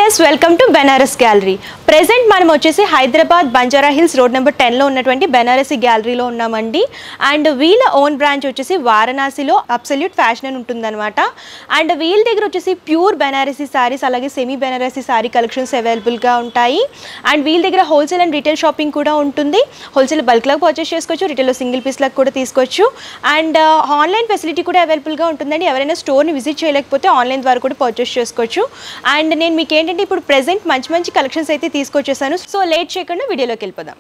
viewers welcome to Banaras gallery present మనం వచ్చేసి Hyderabad Banjara hills road number టెన్లో ఉన్నటువంటి బెనారసి గ్యాలరీలో ఉన్నామండి అండ్ వీళ్ళ ఓన్ బ్రాంచ్ వచ్చేసి వారణాసిలో అబ్సల్యూట్ ఫ్యాషన్ అని ఉంటుందన్నమాట అండ్ వీళ్ళ దగ్గర వచ్చేసి ప్యూర్ బెనారసీ సారీస్ అలాగే సెమీ బెనారసీ సారీ కలెక్షన్స్ అవైలబుల్గా ఉంటాయి అండ్ వీళ్ళ దగ్గర హోల్సేల్ అండ్ రీటైల్ షాపింగ్ కూడా ఉంటుంది హోల్సేల్ బల్క్లో పర్చేస్ చేసుకోవచ్చు రీటైల్లో సింగిల్ పీస్లకు కూడా తీసుకోవచ్చు అండ్ ఆన్లైన్ ఫెసిలిటీ కూడా అవైలబుల్గా ఉంటుందండి ఎవరైనా స్టోర్ని విజిట్ చేయలేకపోతే ఆన్లైన్ ద్వారా కూడా పర్చేస్ చేసుకోవచ్చు అండ్ నేను మీకు ఏంటంటే ఇప్పుడు ప్రెసెంట్ మంచి మంచి కలెక్షన్స్ అయితే తీసుకొచ్చేసాను సో లేట్ చేయకుండా వీడియోలోకి వెళ్ళిపోదాం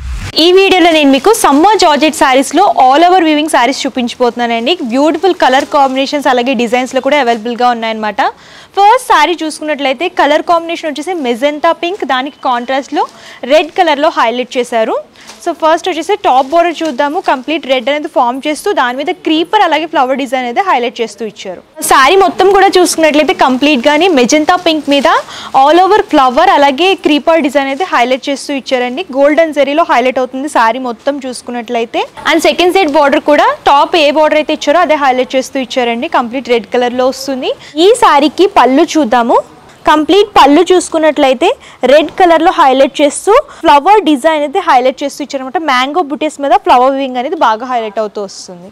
ఈ వీడియోలో నేను మీకు సమ్మర్ జార్జెట్ శారీస్లో ఆల్ ఓవర్ వీవింగ్ శారీస్ చూపించబోతున్నానండి బ్యూటిఫుల్ కలర్ కాంబినేషన్స్ అలాగే డిజైన్స్లో కూడా అవైలబుల్గా ఉన్నాయన్నమాట ఫస్ట్ శారీ చూసుకున్నట్లయితే కలర్ కాంబినేషన్ వచ్చేసి మెజెంతా పింక్ దానికి కాంట్రాస్ట్లో రెడ్ కలర్లో హైలైట్ చేశారు సో ఫస్ట్ వచ్చేసి టాప్ బోర్డర్ చూద్దాము కంప్లీట్ రెడ్ అనేది ఫామ్ చేస్తూ దాని మీద క్రీపర్ అలాగే ఫ్లవర్ డిజైన్ అనేది హైలైట్ చేస్తూ ఇచ్చారు శారీ మొత్తం కూడా చూసుకున్నట్లయితే కంప్లీట్ గానీ మెజెంతా పింక్ మీద ఆల్ ఓవర్ ఫ్లవర్ అలాగే క్రీపర్ డిజైన్ అయితే హైలైట్ చేస్తూ ఇచ్చారండి గోల్డెన్ జెరీలో హైలైట్ అవుతుంది శారీ మొత్తం చూసుకున్నట్లయితే అండ్ సెకండ్ సైడ్ బార్డర్ కూడా టాప్ ఏ బార్డర్ అయితే ఇచ్చారో అదే హైలైట్ చేస్తూ ఇచ్చారండి కంప్లీట్ రెడ్ కలర్ లో వస్తుంది ఈ శారీకి పళ్ళు చూద్దాము కంప్లీట్ పళ్ళు చూసుకున్నట్లయితే రెడ్ కలర్లో హైలైట్ చేస్తూ ఫ్లవర్ డిజైన్ అయితే హైలైట్ చేస్తూ ఇచ్చారనమాట మ్యాంగో బుటీస్ మీద ఫ్లవర్ వింగ్ అనేది బాగా హైలైట్ అవుతూ వస్తుంది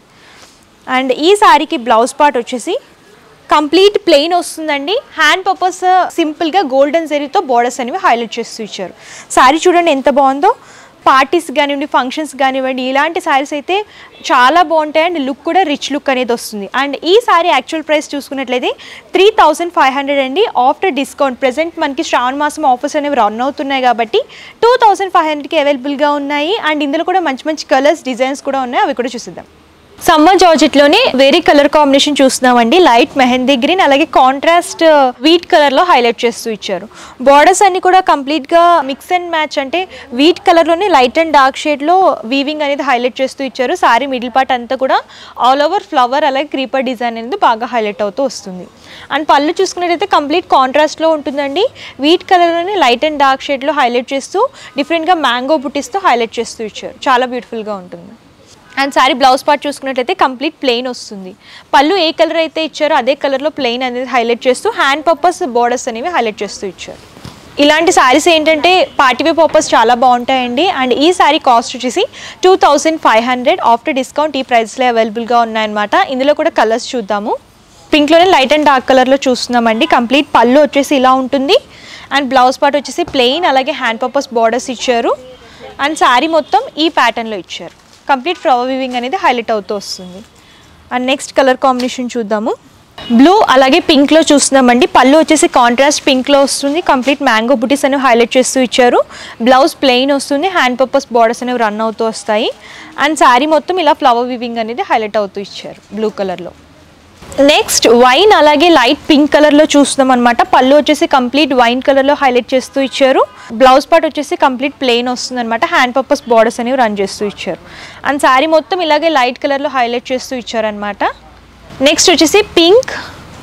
అండ్ ఈ శారీకి బ్లౌజ్ పార్ట్ వచ్చేసి కంప్లీట్ ప్లెయిన్ వస్తుందండి హ్యాండ్ పర్పస్ సింపుల్గా గోల్డెన్ జెరీతో బోర్డర్స్ అనేవి హైలైట్ చేస్తూ ఇచ్చారు శారీ చూడండి ఎంత బాగుందో పార్టీస్ కానివ్వండి ఫంక్షన్స్ కానివ్వండి ఇలాంటి శారీస్ అయితే చాలా బాగుంటాయి అండ్ లుక్ కూడా రిచ్ లుక్ అనేది వస్తుంది అండ్ ఈ శారీ యాక్చువల్ ప్రైస్ చూసుకున్నట్లయితే త్రీ థౌసండ్ ఫైవ్ హండ్రెడ్ అండి ఆఫ్టర్ డిస్కౌంట్ ప్రెసెంట్ మనకి శ్రావణ మాసం ఆఫర్స్ అనేవి రన్ అవుతున్నాయి కాబట్టి టూ థౌసండ్ ఫైవ్ హండ్రెడ్కి అవైలబుల్గా ఉన్నాయి అండ్ ఇందులో కూడా మంచి మంచి కలర్స్ డిజైన్స్ కూడా ఉన్నాయి అవి కూడా చూసిద్దాం సమ్మర్ జార్జెట్లోనే వేరే కలర్ కాంబినేషన్ చూస్తున్నామండి లైట్ మెహందీ గ్రీన్ అలాగే కాంట్రాస్ట్ వీట్ కలర్లో హైలైట్ చేస్తూ ఇచ్చారు బార్డర్స్ అన్ని కూడా కంప్లీట్గా మిక్స్ అండ్ మ్యాచ్ అంటే వీట్ కలర్లోనే లైట్ అండ్ డార్క్ షేడ్లో వీవింగ్ అనేది హైలైట్ చేస్తూ ఇచ్చారు సారీ మిడిల్ పార్ట్ అంతా కూడా ఆల్ ఓవర్ ఫ్లవర్ అలాగే క్రీపర్ డిజైన్ అనేది బాగా హైలైట్ అవుతూ వస్తుంది అండ్ పళ్ళు చూసుకున్నట్టయితే కంప్లీట్ కాంట్రాస్ట్లో ఉంటుందండి వీట్ కలర్లోనే లైట్ అండ్ డార్క్ షేడ్లో హైలైట్ చేస్తూ డిఫరెంట్గా మ్యాంగో బుటీస్తో హైలైట్ చేస్తూ ఇచ్చారు చాలా బ్యూటిఫుల్గా ఉంటుంది అండ్ సారీ బ్లౌజ్ పార్ట్ చూసుకున్నట్టయితే కంప్లీట్ ప్లెయిన్ వస్తుంది పళ్ళు ఏ కలర్ అయితే ఇచ్చారో అదే కలర్లో ప్లెయిన్ అనేది హైలైట్ చేస్తూ హ్యాండ్ పర్పస్ బోర్డర్స్ అనేవి హైలైట్ చేస్తూ ఇచ్చారు ఇలాంటి శారీస్ ఏంటంటే పార్టీవే పర్పస్ చాలా బాగుంటాయండి అండ్ ఈ శారీ కాస్ట్ వచ్చేసి two thousand five hundred after discount ఈ ప్రైస్లో అవైలబుల్గా ఉన్నాయన్నమాట ఇందులో కూడా కలర్స్ చూద్దాము పింక్లోనే లైట్ అండ్ డార్క్ కలర్లో చూస్తున్నామండి కంప్లీట్ పళ్ళు వచ్చేసి ఇలా ఉంటుంది అండ్ బ్లౌజ్ పార్ట్ వచ్చేసి ప్లెయిన్ అలాగే హ్యాండ్ పర్పస్ బార్డర్స్ ఇచ్చారు అండ్ శారీ మొత్తం ఈ ప్యాటర్న్లో ఇచ్చారు కంప్లీట్ ఫ్లవర్ వీవింగ్ అనేది హైలైట్ అవుతూ వస్తుంది అండ్ నెక్స్ట్ కలర్ కాంబినేషన్ చూద్దాము బ్లూ అలాగే పింక్లో చూస్తున్నామండి పళ్ళు వచ్చేసి కాంట్రాస్ట్ పింక్లో వస్తుంది కంప్లీట్ మ్యాంగో బుటీస్ అనేవి హైలైట్ చేస్తూ ఇచ్చారు బ్లౌజ్ ప్లెయిన్ వస్తుంది హ్యాండ్ పర్పస్ బార్డర్స్ అనేవి రన్ అవుతూ వస్తాయి అండ్ శారీ మొత్తం ఇలా ఫ్లవర్ వీవింగ్ అనేది హైలైట్ అవుతూ ఇచ్చారు బ్లూ కలర్లో నెక్స్ట్ వైన్ అలాగే లైట్ పింక్ కలర్లో చూస్తున్నాం అనమాట పళ్ళు వచ్చేసి కంప్లీట్ వైన్ కలర్లో హైలైట్ చేస్తూ ఇచ్చారు బ్లౌజ్ పార్ట్ వచ్చేసి కంప్లీట్ ప్లెయిన్ వస్తుంది అనమాట హ్యాండ్ పర్పస్ బార్డర్స్ అనేవి రన్ చేస్తూ ఇచ్చారు అండ్ శారీ మొత్తం ఇలాగే లైట్ కలర్లో హైలైట్ చేస్తూ ఇచ్చారనమాట నెక్స్ట్ వచ్చేసి పింక్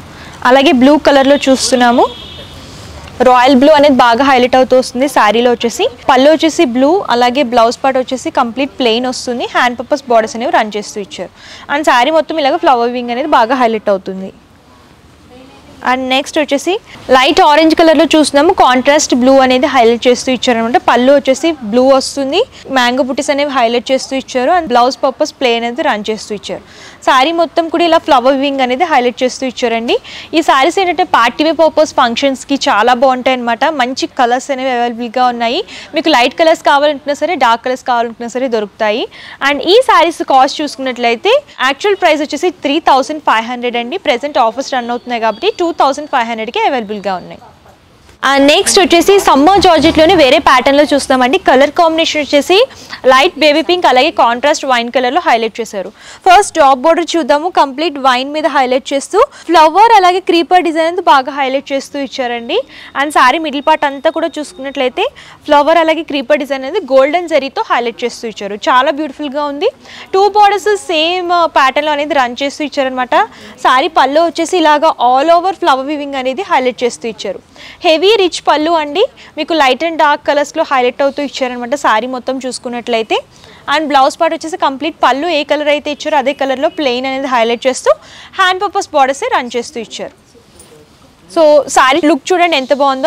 అలాగే బ్లూ కలర్లో చూస్తున్నాము రాయల్ బ్లూ అనేది బాగా హైలైట్ అవుతూ వస్తుంది శారీలో వచ్చేసి పళ్ళు వచ్చేసి బ్లూ అలాగే బ్లౌజ్ పార్ట్ వచ్చేసి కంప్లీట్ ప్లెయిన్ వస్తుంది హ్యాండ్ పర్పస్ బార్డర్స్ అనేవి రన్ చేస్తూ ఇచ్చారు అండ్ శారీ మొత్తం ఇలాగ ఫ్లవర్ వింగ్ అనేది బాగా హైలైట్ అవుతుంది అండ్ నెక్స్ట్ వచ్చేసి లైట్ ఆరెంజ్ కలర్లో చూస్తున్నాము కాంట్రాస్ట్ బ్లూ అనేది హైలైట్ చేస్తూ ఇచ్చారనమాట పళ్ళు వచ్చేసి బ్లూ వస్తుంది మ్యాంగో బుటీస్ అనేవి హైలైట్ చేస్తూ ఇచ్చారు అండ్ బ్లౌజ్ పర్పస్ ప్లే అనేది రన్ చేస్తూ ఇచ్చారు శారీ మొత్తం కూడా ఇలా ఫ్లవర్ వింగ్ అనేది హైలైట్ చేస్తూ ఇచ్చారండి ఈ శారీస్ ఏంటంటే పార్టీ వే పర్పస్ ఫంక్షన్స్కి చాలా బాగుంటాయి అనమాట మంచి కలర్స్ అనేవి అవైలబుల్గా ఉన్నాయి మీకు లైట్ కలర్స్ కావాలంటున్నా సరే డార్క్ కలర్స్ కావాలంటున్నా సరే దొరుకుతాయి అండ్ ఈ శారీస్ కాస్ట్ చూసుకున్నట్లయితే యాక్చువల్ ప్రైస్ వచ్చేసి త్రీ థౌసండ్ ఫైవ్ హండ్రెడ్ అండి ప్రెసెంట్ ఆఫర్స్ రన్ అవుతున్నాయి కాబట్టి టూ థౌసండ్ ఫైవ్ హండ్రెడ్కి అవైలబుల్గా ఉన్నాయి నెక్స్ట్ వచ్చేసి సమ్మర్ జార్జెట్లోనే వేరే ప్యాటర్న్లో చూస్తామండి కలర్ కాంబినేషన్ వచ్చేసి లైట్ బేబీ పింక్ అలాగే కాంట్రాస్ట్ వైన్ కలర్లో హైలైట్ చేశారు ఫస్ట్ డ్రాప్ బోర్డర్ చూద్దాము కంప్లీట్ వైన్ మీద హైలైట్ చేస్తూ ఫ్లవర్ అలాగే క్రీపర్ డిజైన్ అంతా బాగా హైలైట్ చేస్తూ ఇచ్చారండి అండ్ సారీ మిడిల్ పార్ట్ అంతా కూడా చూసుకున్నట్లయితే ఫ్లవర్ అలాగే క్రీపర్ డిజైన్ అనేది గోల్డెన్ జరీతో హైలైట్ చేస్తూ ఇచ్చారు చాలా బ్యూటిఫుల్గా ఉంది టూ బార్డర్స్ సేమ్ ప్యాటర్న్లో అనేది రన్ చేస్తూ ఇచ్చారనమాట సారీ పళ్ళు వచ్చేసి ఇలాగా ఆల్ ఓవర్ ఫ్లవర్ వివింగ్ అనేది హైలైట్ చేస్తూ ఇచ్చారు హెవీ రిచ్ పళ్ళు అండి మీకు లైట్ అండ్ డార్క్ కలర్స్లో హైలైట్ అవుతూ ఇచ్చారనమాట సారీ మొత్తం చూసుకున్నట్లయితే అండ్ బ్లౌజ్ పార్ట్ వచ్చేసి కంప్లీట్ పళ్ళు ఏ కలర్ అయితే ఇచ్చారో అదే కలర్లో ప్లెయిన్ అనేది హైలైట్ చేస్తూ హ్యాండ్ పర్పస్ బార్డర్సే రన్ చేస్తూ ఇచ్చారు సో సారీ లుక్ చూడండి ఎంత బాగుందో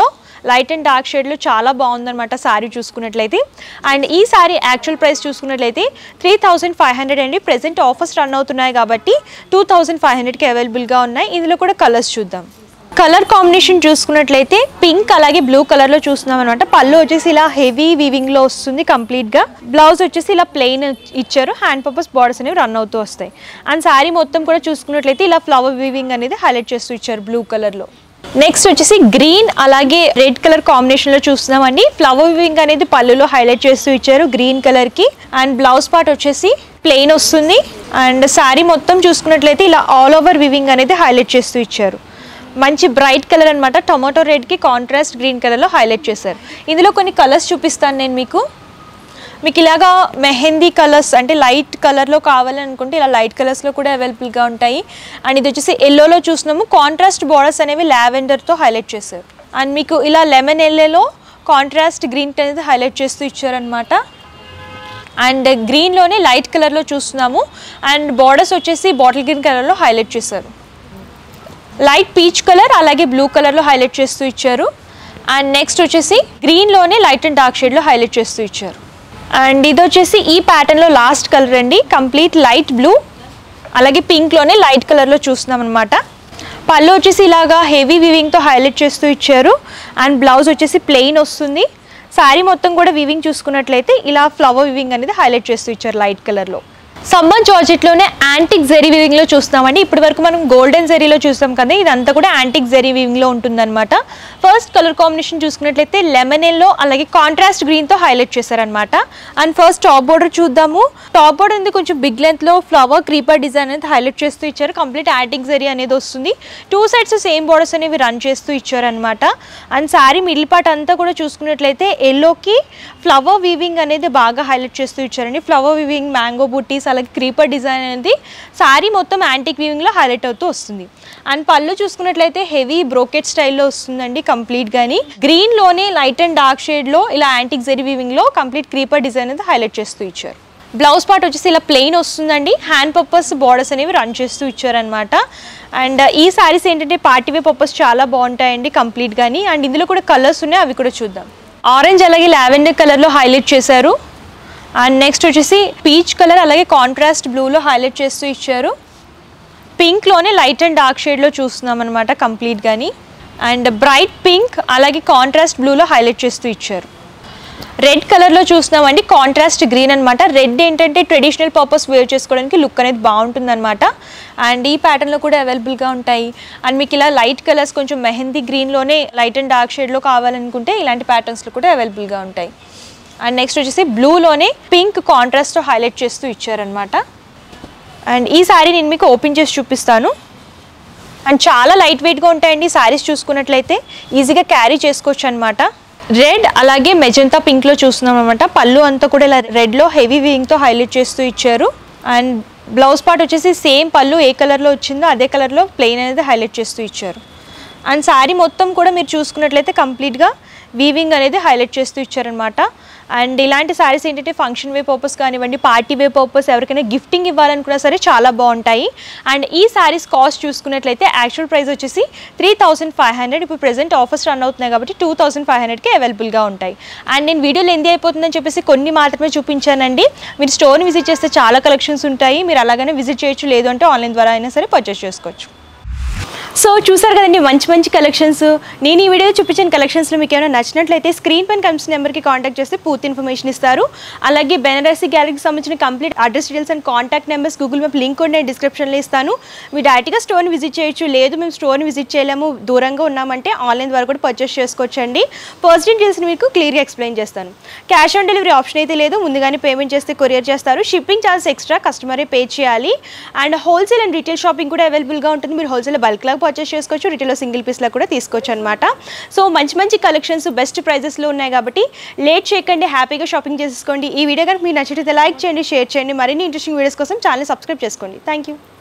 లైట్ అండ్ డార్క్ షేడ్లో చాలా బాగుందన్నమాట శారీ చూసుకున్నట్లయితే అండ్ ఈ శారీ యాక్చువల్ ప్రైస్ చూసుకున్నట్లయితే త్రీ థౌసండ్ ఫైవ్ హండ్రెడ్ అండి ప్రెసెంట్ ఆఫర్స్ రన్ అవుతున్నాయి కాబట్టి టూ థౌసండ్ ఫైవ్ హండ్రెడ్కి అవైలబుల్గా ఉన్నాయి ఇందులో కూడా కలర్స్ చూద్దాం కలర్ కాంబినేషన్ చూసుకున్నట్లయితే పింక్ అలాగే బ్లూ కలర్లో చూస్తున్నాం అనమాట పళ్ళు వచ్చేసి ఇలా హెవీ వీవింగ్లో వస్తుంది కంప్లీట్గా బ్లౌజ్ వచ్చేసి ఇలా ప్లెయిన్ ఇచ్చారు హ్యాండ్ పర్పస్ బార్డర్స్ అనేవి రన్ అవుతూ వస్తాయి అండ్ శారీ మొత్తం కూడా చూసుకున్నట్లయితే ఇలా ఫ్లవర్ వీవింగ్ అనేది హైలైట్ చేస్తూ ఇచ్చారు బ్లూ కలర్లో నెక్స్ట్ వచ్చేసి గ్రీన్ అలాగే రెడ్ కలర్ కాంబినేషన్లో చూస్తున్నామండి ఫ్లవర్ వీవింగ్ అనేది పళ్ళులో హైలైట్ చేస్తూ ఇచ్చారు గ్రీన్ కలర్కి అండ్ బ్లౌజ్ పార్ట్ వచ్చేసి ప్లెయిన్ వస్తుంది అండ్ శారీ మొత్తం చూసుకున్నట్లయితే ఇలా ఆల్ ఓవర్ వివింగ్ అనేది హైలైట్ చేస్తూ ఇచ్చారు మంచి బ్రైట్ కలర్ అనమాట టొమాటో రెడ్కి కాంట్రాస్ట్ గ్రీన్ కలర్లో హైలైట్ చేశారు ఇందులో కొన్ని కలర్స్ చూపిస్తాను నేను మీకు మీకు ఇలాగా మెహందీ కలర్స్ అంటే లైట్ కలర్లో కావాలనుకుంటే ఇలా లైట్ కలర్స్లో కూడా అవైలబుల్గా ఉంటాయి అండ్ ఇది వచ్చేసి ఎల్లోలో చూసినాము కాంట్రాస్ట్ బార్డర్స్ అనేవి లావెండర్తో హైలైట్ చేశారు అండ్ మీకు ఇలా లెమన్ ఎల్లోలో కాంట్రాస్ట్ గ్రీన్ అనేది హైలైట్ చేస్తూ ఇచ్చారనమాట అండ్ గ్రీన్లోనే లైట్ కలర్లో చూస్తున్నాము అండ్ బార్డర్స్ వచ్చేసి బాటిల్ గ్రీన్ కలర్లో హైలైట్ చేశారు లైట్ పీచ్ కలర్ అలాగే బ్లూ కలర్లో హైలైట్ చేస్తూ ఇచ్చారు అండ్ నెక్స్ట్ వచ్చేసి గ్రీన్లోనే లైట్ అండ్ డార్క్ షేడ్లో హైలైట్ చేస్తూ ఇచ్చారు అండ్ ఇది వచ్చేసి ఈ ప్యాటర్న్లో లాస్ట్ కలర్ అండి కంప్లీట్ లైట్ బ్లూ అలాగే పింక్లోనే లైట్ కలర్లో చూస్తున్నాం అనమాట పళ్ళు వచ్చేసి ఇలాగా హెవీ వివింగ్తో హైలైట్ చేస్తూ ఇచ్చారు అండ్ బ్లౌజ్ వచ్చేసి ప్లెయిన్ వస్తుంది శారీ మొత్తం కూడా వివింగ్ చూసుకున్నట్లయితే ఇలా ఫ్లవర్ వివింగ్ అనేది హైలైట్ చేస్తూ ఇచ్చారు లైట్ కలర్లో సమ్మర్ జార్జెట్లోనే యాంటిక్ జెరీ వివింగ్లో చూస్తున్నామండి ఇప్పటి వరకు మనం గోల్డెన్ జెరీలో చూస్తాం కదా ఇదంతా కూడా యాంటిక్ జెరీ వివింగ్లో ఉంటుందన్నమాట ఫస్ట్ కలర్ కాంబినేషన్ చూసుకున్నట్లయితే లెమన్ ఎల్లో అలాగే కాంట్రాస్ట్ గ్రీన్తో హైలైట్ చేశారనమాట అండ్ ఫస్ట్ టాప్ బోర్డర్ చూద్దాము టాప్ బోర్డర్ అనేది కొంచెం బిగ్ లెంత్లో ఫ్లవర్ క్రీపర్ డిజైన్ అనేది హైలైట్ చేస్తూ ఇచ్చారు కంప్లీట్ యాంటిక్ జెరీ అనేది వస్తుంది టూ సైడ్స్ సేమ్ బోర్డర్స్ అనేవి రన్ చేస్తూ ఇచ్చారనమాట అండ్ శారీ మిడిల్ పార్ట్ అంతా కూడా చూసుకున్నట్లయితే ఎల్లోకి ఫ్లవర్ వీవింగ్ అనేది బాగా హైలైట్ చేస్తూ ఇచ్చారండి ఫ్లవర్ వీవింగ్ మ్యాంగో బుట్టీస్ అలాగే క్రీపర్ డిజైన్ అనేది శారీ మొత్తం యాంటిక్ వీవింగ్లో హైలైట్ అవుతూ వస్తుంది అండ్ పళ్ళు చూసుకున్నట్లయితే హెవీ బ్రోకెట్ స్టైల్లో వస్తుందండి కంప్లీట్ గానీ గ్రీన్లోనే లైట్ అండ్ డార్క్ షేడ్లో ఇలా యాంటిక్ జెరీ వీవింగ్లో కంప్లీట్ క్రీపర్ డిజైన్ అనేది హైలైట్ చేస్తూ ఇచ్చారు బ్లౌజ్ పార్ట్ వచ్చేసి ఇలా ప్లెయిన్ వస్తుందండి హ్యాండ్ పర్పస్ బార్డర్స్ అనేవి రన్ చేస్తూ ఇచ్చారనమాట అండ్ ఈ శారీస్ ఏంటంటే పార్టీ వే పర్పస్ చాలా బాగుంటాయండి కంప్లీట్ గానీ అండ్ ఇందులో కూడా కలర్స్ ఉన్నాయి అవి కూడా చూద్దాం ఆరెంజ్ అలాగే లావెండర్ కలర్లో హైలైట్ చేశారు అండ్ నెక్స్ట్ వచ్చేసి పీచ్ కలర్ అలాగే కాంట్రాస్ట్ బ్లూలో హైలైట్ చేస్తూ ఇచ్చారు పింక్లోనే లైట్ అండ్ డార్క్ షేడ్లో చూస్తున్నాం అనమాట కంప్లీట్ కానీ అండ్ బ్రైట్ పింక్ అలాగే కాంట్రాస్ట్ బ్లూలో హైలైట్ చేస్తూ ఇచ్చారు రెడ్ కలర్లో చూస్తున్నామండి కాంట్రాస్ట్ గ్రీన్ అనమాట రెడ్ ఏంటంటే ట్రెడిషనల్ పర్పస్ వేర్ చేసుకోవడానికి లుక్ అనేది బాగుంటుందన్నమాట అండ్ ఈ ప్యాటర్న్లో కూడా అవైలబుల్గా ఉంటాయి అండ్ మీకు ఇలా లైట్ కలర్స్ కొంచెం మెహందీ గ్రీన్లోనే లైట్ అండ్ డార్క్ షేడ్లో కావాలనుకుంటే ఇలాంటి ప్యాటర్న్స్లో కూడా అవైలబుల్గా ఉంటాయి అండ్ నెక్స్ట్ వచ్చేసి బ్లూలోనే పింక్ కాంట్రాస్ట్ హైలైట్ చేస్తూ ఇచ్చారనమాట అండ్ ఈ శారీ నేను మీకు ఓపెన్ చేసి చూపిస్తాను అండ్ చాలా లైట్ వెయిట్గా ఉంటాయండి శారీస్ చూసుకున్నట్లయితే ఈజీగా క్యారీ చేసుకోవచ్చు అనమాట రెడ్ అలాగే మెజంతా పింక్లో చూస్తున్నాం అనమాట పళ్ళు అంతా కూడా ఇలా రెడ్లో హెవీ వీయింగ్తో హైలైట్ చేస్తూ ఇచ్చారు అండ్ బ్లౌజ్ పార్ట్ వచ్చేసి సేమ్ పళ్ళు ఏ కలర్లో వచ్చిందో అదే కలర్లో ప్లెయిన్ అనేది హైలైట్ చేస్తూ ఇచ్చారు అండ్ శారీ మొత్తం కూడా మీరు చూసుకున్నట్లయితే కంప్లీట్గా వీవింగ్ అనేది హైలైట్ చేస్తూ ఇచ్చారనమాట అండ్ ఇలాంటి శారీస్ ఏంటంటే ఫంక్షన్ వే పర్పస్ కానివ్వండి పార్టీ వే పర్పస్ ఎవరికైనా గిఫ్టింగ్ ఇవ్వాలనుకున్నా సరే చాలా బాగుంటాయి అండ్ ఈ శారీస్ కాస్ట్ చూసుకున్నట్లయితే యాక్చువల్ ప్రైస్ వచ్చేసి త్రీ థౌసండ్ ఫైవ్ హండ్రెడ్ ఇప్పుడు ప్రెసెంట్ ఆఫర్స్ రన్ అవుతున్నాయి కాబట్టి టూ థౌసండ్ ఫైవ్ హండ్రెడ్కి అవైలబుల్గా ఉంటాయి అండ్ నేను వీడియోలో ఎంది అయిపోతుందని చెప్పేసి కొన్ని మాత్రమే చూపించానండి మీరు స్టోర్ని విజిట్ చేస్తే చాలా కలెక్షన్స్ ఉంటాయి మీరు అలాగనే విజిట్ చేయొచ్చు లేదు అంటే ఆన్లైన్ ద్వారా అయినా సరే పర్చేస్ చేసుకోవచ్చు సో చూసారు కదండి మంచి మంచి కలెక్షన్స్ నేను ఈ వీడియో చూపించిన కలెక్షన్స్లో మీకు ఏమైనా నచ్చినట్లయితే స్క్రీన్ పైన కనిపిస్తున్న నెంబర్కి కాంటాక్ట్ చేస్తే పూర్తి ఇన్ఫర్మేషన్ ఇస్తారు అలాగే బెనారసీ గ్యాలరీకి సంబంధించిన complete address details and contact numbers Google map link కూడా నేను డిస్క్రిప్షన్లో ఇస్తాను మీరు డైరెక్ట్గా స్టోర్ని విజిట్ చేయొచ్చు లేదు మేము స్టోర్ని విజిట్ చేయలేము దూరంగా ఉన్నామంటే ఆన్లైన్ ద్వారా కూడా పర్చేస్ చేసుకోవచ్చండి పర్సనల్ డీటెయిల్స్ మీకు క్లియర్గా ఎక్స్ప్లెయిన్ చేస్తాను క్యాష్ ఆన్ డెలివరీ ఆప్షన్ అయితే లేదు ముందుగానే పేమెంట్ చేస్తే కొరియర్ చేస్తారు షిప్పింగ్ ఛార్జ్ ఎక్స్ట్రా కస్టమరే పే చేయాలి and wholesale and retail shopping కూడా అవైలబుల్గా ఉంటుంది మీరు హోల్సేల్ బల్క్ లాగా పర్చేస్ చేసుకోవచ్చు రిటైల్లో సింగిల్ పీస్లో కూడా తీసుకోవచ్చు అనమాట సో మంచి మంచి కలెక్షన్స్ బెస్ట్ ప్రైజెస్లో ఉన్నాయి కాబట్టి లేట్ చేయకండి హ్యాపీగా షాపింగ్ చేసుకోండి ఈ వీడియో కనుక మీకు నచ్చితే లైక్ చేయండి షేర్ చేయండి మరిన్ని ఇంట్రెస్టింగ్ వీడియోస్ కోసం ఛానల్ సబ్స్క్రైబ్ చేసుకోండి థ్యాంక్ యూ